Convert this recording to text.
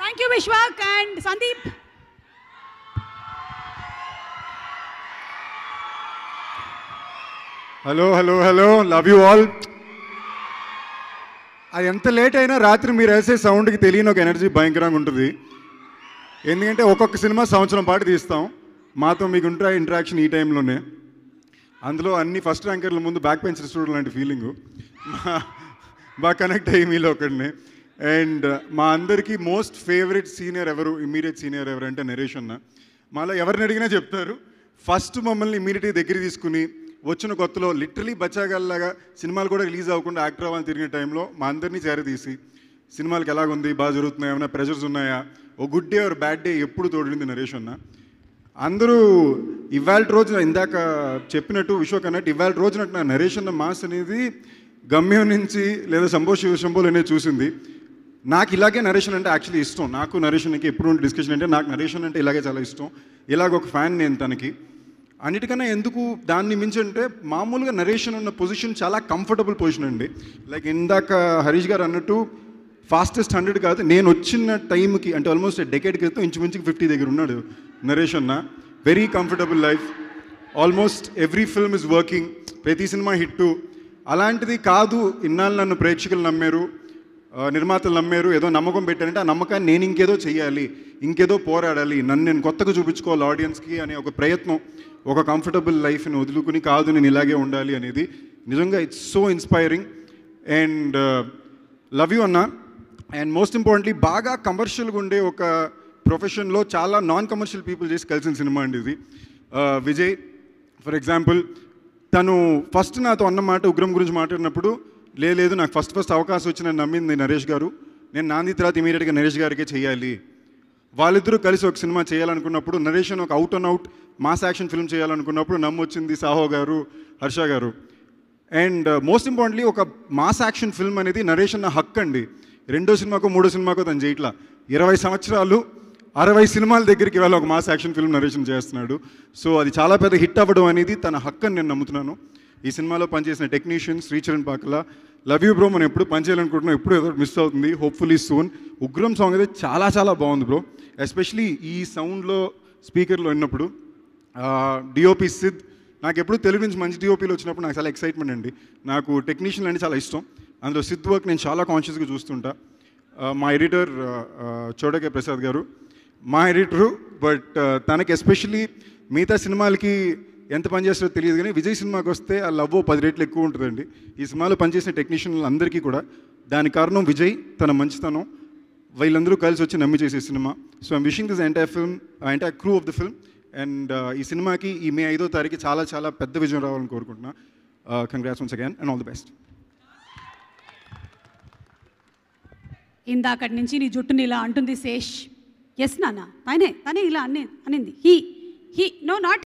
thank you Vishwak and Sandeep hello hello hello love you all అది ఎంత late అయినా రాత్రి మీరు వేసే సౌండ్కి తెలియని ఒక ఎనర్జీ భయంకరంగా ఉంటుంది ఎందుకంటే ఒక్కొక్క సినిమా సంవత్సరం పాటు తీస్తాం మాతో మీకు ఉంటా ఇంటరాక్షన్ ఈ టైంలోనే అందులో అన్ని ఫస్ట్ ర్యాంకర్ల ముందు బ్యాక్ బెంచ్ స్టూడెంట్ లాంటి ఫీలింగు బాగా కనెక్ట్ అయ్యి మీలో ఒకడిని అండ్ మా అందరికీ మోస్ట్ ఫేవరెట్ సీనియర్ ఎవరు ఇమీడియట్ సీనియర్ ఎవరు అంటే నరేష్ అన్న మాలో ఎవరిని అడిగినా చెప్తారు ఫస్ట్ మమ్మల్ని ఇమీడియట్గా దగ్గర తీసుకుని వచ్చిన కొత్తలో లిటరలీ బచ్చాగల్లాగా సినిమాలు కూడా రిలీజ్ అవ్వకుండా యాక్టర్ అవ్వాలని తిరిగిన టైంలో మా అందరినీ చేరదీసి సినిమాలకి ఎలాగుంది బాగా జరుగుతున్నాయా ఏమైనా ప్రెషర్స్ ఉన్నాయా ఓ good day or bad day ఎప్పుడు తోడింది నరేష్ అన్న అందరూ ఇవాళ రోజున ఇందాక చెప్పినట్టు విశ్వక్ అన్నట్టు ఇవాళ రోజున నా నరేష్ అన్న మాస్ అనేది గమ్యం నుంచి లేదా శంభో శివ శంభోలు అనేది చూసింది నాకు ఇలాగే నరేషన్ అంటే యాక్చువల్లీ ఇష్టం నాకు నరేషన్కి ఎప్పుడు డిస్కషన్ అంటే నాకు నరేషన్ అంటే ఇలాగే చాలా ఇష్టం ఇలాగ ఒక ఫ్యాన్ నేను తనకి అన్నిటికన్నా ఎందుకు దాన్ని మించి అంటే మామూలుగా నరేషన్ ఉన్న పొజిషన్ చాలా కంఫర్టబుల్ పొజిషన్ అండి లైక్ ఇందాక హరీష్ గారు అన్నట్టు ఫాస్టెస్ట్ హండ్రెడ్ కాదు నేను వచ్చిన టైంకి అంటే ఆల్మోస్ట్ డెకేడ్ క్రితం ఇంచుమించుకి ఫిఫ్టీ దగ్గర ఉన్నాడు నరేష్ అన్న very comfortable life almost every film is working ప్రతి సినిమా హిట్టు అలాంటిది కాదు ఇన్నాళ్ళు నన్ను ప్రేక్షకులు నమ్మారు ఆ, నిర్మాతలు నమ్మారు ఏదో నమ్మకం పెట్టారంటే ఆ నమ్మకాన్ని నేను ఇంకేదో చెయ్యాలి ఇంకేదో పోరాడాలి నన్ను నేను కొత్తగా చూపించుకోవాలి ఆడియన్స్కి అనే ఒక ప్రయత్నం ఒక కంఫర్టబుల్ లైఫ్ని వదులుకుని కాదు నేను ఇలాగే ఉండాలి అనేది నిజంగా it's so inspiring and love you అన్న అండ్ మోస్ట్ ఇంపార్టెంట్లీ బాగా కమర్షియల్గా ఉండే ఒక ప్రొఫెషన్లో చాలా నాన్ కమర్షియల్ పీపుల్ చేసి కలిసిన సినిమా అండి ఇది ఆ, విజయ్ ఫర్ ఎగ్జాంపుల్ తను ఫస్ట్ నాతో అన్నమాట ఉగ్రం గురించి మాట్లాడినప్పుడు "లే, లేదు నాకు ఫస్ట్ ఫస్ట్ అవకాశం వచ్చిన నమ్మింది నరేష్ గారు నేను నాంది తర్వాత ఇమీడియట్గా నరేష్ గారికే చేయాలి వాళ్ళిద్దరూ కలిసి ఒక సినిమా చేయాలనుకున్నప్పుడు నరేష్ అని ఒక out and out mass action film చేయాలనుకున్నప్పుడు నమ్మొచ్చింది సాహో గారు హర్ష గారు అండ్ మోస్ట్ ఇంపార్టెంట్లీ ఒక మాస్ యాక్షన్ ఫిల్మ్ అనేది నరేష్ అన్న హక్ అండి రెండో సినిమాకో మూడో సినిమాకో తను చేయట్లా ఇరవై సంవత్సరాలు అరవై సినిమాల దగ్గరికి వెళ్ళి ఒక మాస్ యాక్షన్ ఫిల్మ్ నరేషన్ చేస్తున్నాడు సో అది చాలా పెద్ద హిట్ అవ్వడం అనేది తన హక్కు అని నేను నమ్ముతున్నాను ఈ సినిమాలో పనిచేసిన technician Sricharan Pakala love you bro మనం ఎప్పుడు పనిచేయాలనుకుంటున్నాం ఎప్పుడు ఏదో మిస్ అవుతుంది హోప్ఫుల్లీ సూన్ ఉగ్రం సాంగ్ అయితే చాలా చాలా బాగుంది బ్రో ఎస్పెషలీ ఈ సౌండ్లో స్పీకర్లో విన్నప్పుడు డిఓపి సిద్ నాకు ఎప్పుడు తెలుగు నుంచి మంచి డిఓపీలు వచ్చినప్పుడు నాకు చాలా ఎక్సైట్మెంట్ అండి నాకు టెక్నీషియన్ అంటే చాలా ఇష్టం అందులో సిద్ వర్క్ నేను చాలా కాన్షియస్గా చూస్తుంటా ఆ, మా ఎడిటర్ చోడకే ప్రసాద్ గారు మా ఎడిటరు బట్ తనకి ఎస్పెషల్లీ మిగతా సినిమాలకి ఎంత పని చేస్తారో తెలియదు కానీ విజయ్ సినిమాకి వస్తే ఆ లవ్ పది రేట్లు ఎక్కువ ఉంటుందండి ఈ సినిమాలో పనిచేసిన టెక్నీషియన్లు అందరికీ కూడా దానికి కారణం విజయ్ తన మంచితనం వీళ్ళందరూ కలిసి వచ్చి నమ్మి చేసే సినిమా so I'm wishing this entire film entire crew of the film and ఈ సినిమాకి ఈ మే ఐదో తారీఖు చాలా చాలా పెద్ద విజయం రావాలని కోరుకుంటున్నా congrats once again and all the best ఇందాకటి నుంచి నీ జుట్టుని ఇలా అంటుంది శేష్ ఎస్ నాన్న తనే తనే ఇలా అన్ని అనింది హీ హీ నో నాట్